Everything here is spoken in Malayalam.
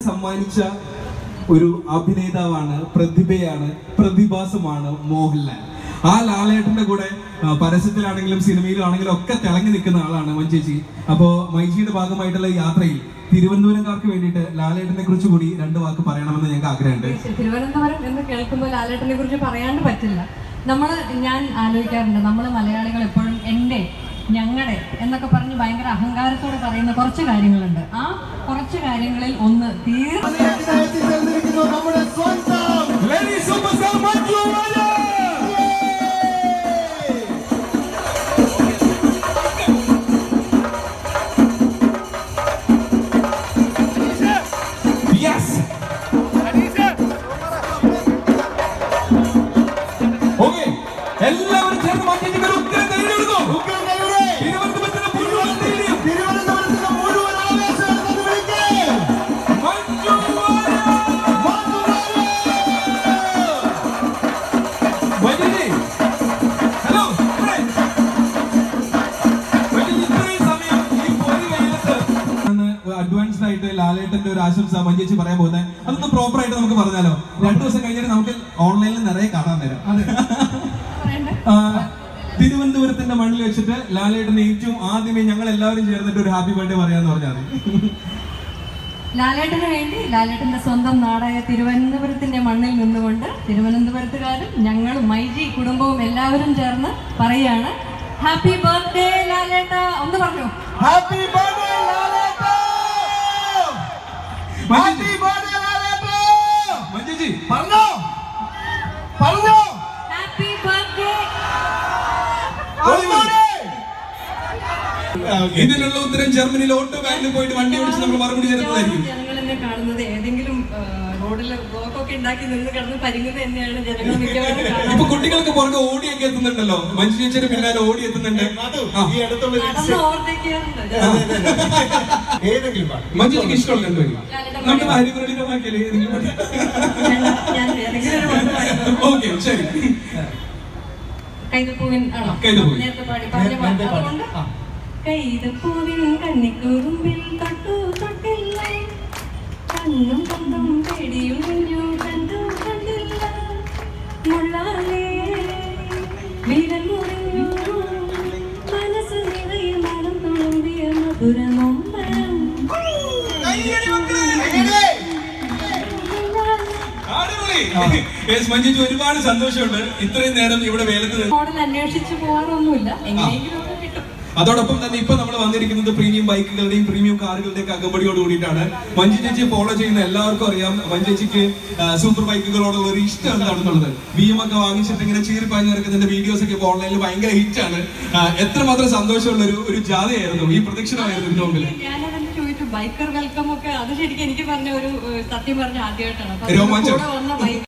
സമ്മാനിച്ച ഒരു അഭിനേതാവാണ് പ്രതിഭയാണ് പ്രതിഭാസമാണ് മോഹൻലാൽ ആ ലാലേട്ടന്റെ കൂടെ ആ, പരസ്യത്തിലാണെങ്കിലും സിനിമയിലാണെങ്കിലും ഒക്കെ തിളങ്ങി നിൽക്കുന്ന ആളാണ് മഞ്ചേച്ചി അപ്പോ മൈജിയുടെ ഭാഗമായിട്ടുള്ള ഈ യാത്രയിൽ തിരുവനന്തപുരംകാർക്ക് വേണ്ടിയിട്ട് ലാലേട്ടനെ കുറിച്ച് കൂടി രണ്ട് വാക്ക് പറയണമെന്ന് ഞങ്ങൾക്ക് ആഗ്രഹമുണ്ട് തിരുവനന്തപുരം എന്ന് കേൾക്കുമ്പോൾ ലാലേട്ടനെ കുറിച്ച് പറയാണ്ട് പറ്റില്ല നമ്മൾ ഞാൻ ആലോചിക്കാറുണ്ട് നമ്മൾ മലയാളികൾ എപ്പോഴും എൻ്റെ ഞങ്ങളുടെ എന്നൊക്കെ പറഞ്ഞ് ഭയങ്കര അഹങ്കാരത്തോടെ പറയുന്ന കുറച്ച് കാര്യങ്ങളുണ്ട് ആ കുറച്ച് കാര്യങ്ങളിൽ ഒന്ന് തീർ എത്തിച്ചേർന്നിരിക്കുന്നു നമ്മുടെ സ്വന്തം Ladies superstar Manju Warrior! Yes! Okay. എല്ലാവരും ചേർന്ന് മഞ്ചേച്ചിക്ക് ഒരു ഉത്തരം നേടിയെടുക്കൂ. ഉഗ്രൻ കൈയുടെ തിരുവനന്തപുരത്തിന്റെ മുഴുവൻ ധൈര്യം. തിരുവനന്തപുരത്തിന്റെ മുഴുവൻ ആവേശം എടുത്തത് വിളിക്ക്. മഞ്ജു വാര്യർ. മഞ്ജുജി. ഹലോ, ഇവിടെ. മഞ്ജുജി, ഇത്രയും സമയം ഈ പൊരി വെയിലത്ത് ആണ് അഡ്വാൻസ്ഡ് ആയിട്ട് ലാലേട്ടന്റെ ഒരു ആശംസ മഞ്ചേച്ചി പറയാൻ പോകുന്നത് അതൊന്ന് പ്രോപ്പർ ആയിട്ട് നമുക്ക് പറഞ്ഞാലോ രണ്ടു ദിവസം കഴിഞ്ഞിട്ട് നമുക്ക് ഓൺലൈനിൽ നിറയെ കാണാൻ തരാം പറയണ്ടേ ആ, തിരുവനന്തപുരത്തിന്റെ മണ്ണിൽ വെച്ചിട്ട് ലാലേട്ടന് ഏറ്റവും ആദ്യമേ ഞങ്ങൾ എല്ലാവരും ചേർന്നിട്ട് ഒരു ഹാപ്പി ബർത്ത്ഡേ പറയാന്ന് പറഞ്ഞാൽ മതി ലാലേട്ടന് വേണ്ടി ലാലേട്ടന്റെ സ്വന്തം നാടായ തിരുവനന്തപുരത്തിന്റെ മണ്ണിൽ നിന്നുകൊണ്ട് തിരുവനന്തപുരത്തുകാരും ഞങ്ങളും മൈജി കുടുംബവും എല്ലാവരും ചേർന്ന് പറയാണ് ഹാപ്പി ബർത്ത്ഡേ ലാലേട്ട ഒന്ന് പറഞ്ഞു ഹാപ്പി ബർത്ത്ഡേ ലാലേട്ട ഹാപ്പി ബർത്ത്ഡേ ലാലേട്ട മഞ്ജുജി പറഞ്ഞോ പറഞ്ഞോ ഹാപ്പി ബർത്ത്ഡേ പറഞ്ഞോടെ ഇതിനുള്ള ഉത്തരം ജർമ്മനിയിൽ ഓട്ടോ ബാങ്കിൽ പോയിട്ട് വണ്ടി ഓടിച്ച് നമ്മൾ മറുപടി ചേർന്നതായിരിക്കും ജനങ്ങൾ എന്നെ കാണുന്നത് ഏതെങ്കിലും റോഡിൽ ബ്ലോക്കൊക്കെ ഉണ്ടാക്കി നിന്ന് കിടന്ന് പരിങ്ങുന്നത് തന്നെയാണ് ജനങ്ങൾ മിക്കവാറും ഇപ്പൊ കാണുന്നത് കുട്ടികൾക്ക് പുറകെ ഓടിയൊക്കെ എത്തുന്നുണ്ടല്ലോ മഞ്ജു ചേച്ചിയുടെ പിന്നാലെ ഓടി എത്തുന്നുണ്ട് മധു, ആ. ഈ അടുത്തുള്ള ഒരു നടന്ന് ഓവർടേക്കാറുണ്ട് ഏതെങ്കിലും പാട്ട് മഞ്ജുജിക്ക് ഇഷ്ടമുള്ള രണ്ടുപേരും നമുക്ക് ഹരിപ്രടിതമാക്കിയല്ലേ ഏതെങ്കിലും പാട്ട്? ഞാൻ ഏതെങ്കിലും ഒരു പാട്ട് പാടി. ഓക്കെ ശരി കൈതപ്പൂവിൻ ആണോ കൈതപ്പൂവിൻ. നേരത്തെ പാടി പറഞ്ഞ പാട്ട് നേരത്തെ പാടി. അതുകൊണ്ട് ആ. കൈതപ്പൂവിൻ കണ്ണിക്കുറുമ്പിൽ തൊട്ടു തൊട്ടില്ല കണ്ണും കണ്ടും പേടിയും കുഞ്ഞു കണ്ടു കണ്ടില്ല മുള്ളാലേ വിരൽ മുറിഞ്ഞു മനസ്സ് നിറയെ മണം തുളുമ്പിയ മധുരമൊമ്പരം അടിപൊളി. Yes, മഞ്ജുജി ഒരുപാട് സന്തോഷമുണ്ട് ഇത്രയും നേരം ഇവിടെ വേലത്ത് നിന്ന് മോഡൽ അന്വേഷിച്ച് പോകാറൊന്നുമില്ല എങ്ങനെയെങ്കിലും ഒക്കെ കിട്ടും അതോടൊപ്പം തന്നെ ഇപ്പൊ നമ്മൾ വന്നിരിക്കുന്നത് പ്രീമിയം ബൈക്കുകളുടെയും പ്രീമിയം കാറുകളുടെയും അകമ്പടിയോട് കൂടിയിട്ടാണ് മഞ്ജു ചേച്ചി ഫോളോ ചെയ്യുന്ന എല്ലാവർക്കും അറിയാം മഞ്ജു ചേച്ചിക്ക് ആ, സൂപ്പർ ബൈക്കുകളോടുള്ള ഒരു ഇഷ്ടം എന്താണെന്നുള്ളത് ബി എം ഒക്കെ വാങ്ങിച്ചിട്ട് ഇങ്ങനെ ചീറിപ്പാഞ്ഞ് നടക്കുന്നതിന്റെ വീഡിയോസ് ഒക്കെ ഇപ്പൊ ഓൺലൈനിൽ ഭയങ്കര ഹിറ്റ് ആണ് ആ, എത്രമാത്രം സന്തോഷമുള്ള ഒരു ഒരു ജാഥയായിരുന്നു ഈ പ്രദക്ഷിണമായിരുന്നു ഇതിന്റെ മുമ്പിൽ ഞാനതെന്നെ ചോദിച്ചു ബൈക്കർ വെൽക്കം ഒക്കെ അത് ശരിക്കും എനിക്ക് പറഞ്ഞ ഒരു ഏഹ്, സത്യം പറഞ്ഞ ആദ്യമായിട്ടാണ് അപ്പൊ രോമാഞ്ചം. കൂടെ വന്ന ബൈക്ക്